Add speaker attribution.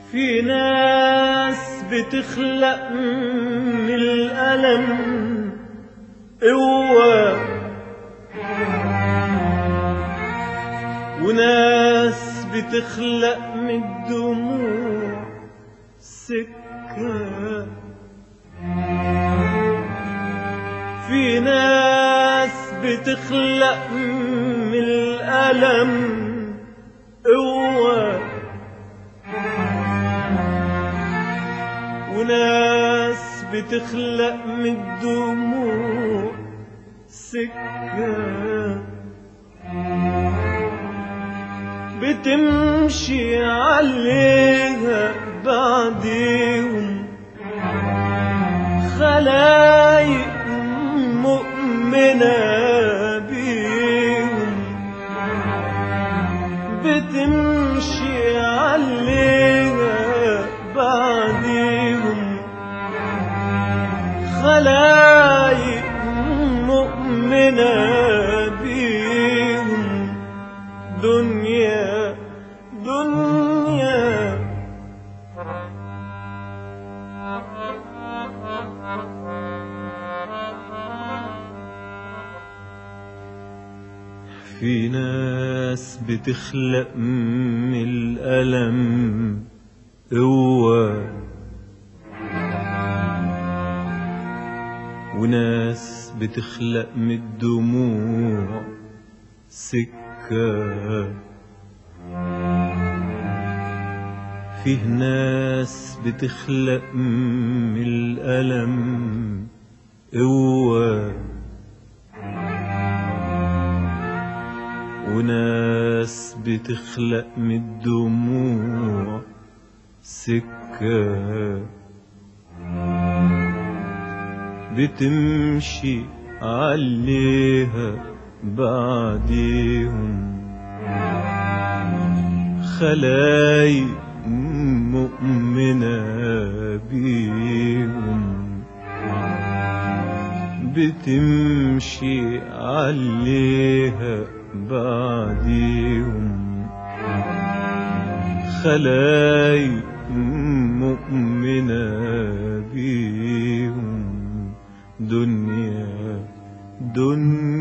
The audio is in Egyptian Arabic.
Speaker 1: في ناس بتخلق من الألم قوة وناس بتخلق من الدموع سكة في ناس بتخلق من الألم قوة وناس بتخلق من الدموع سكة بتمشي عليها بعديهم خلايق مؤمنة بيهم بتمشي عليها بعديهم خلايق مؤمنة بيهم دنيا دنيا في ناس بتخلق من الألم قوة وناس بتخلق من الدموع سكة فيه ناس بتخلق من الألم قوة وناس بتخلق من الدموع سكة بتمشي عليها بعديهم خلايق مؤمنة بيهم بتمشي عليها بعديهم خلايق مؤمنة بيهم دنيا دنيا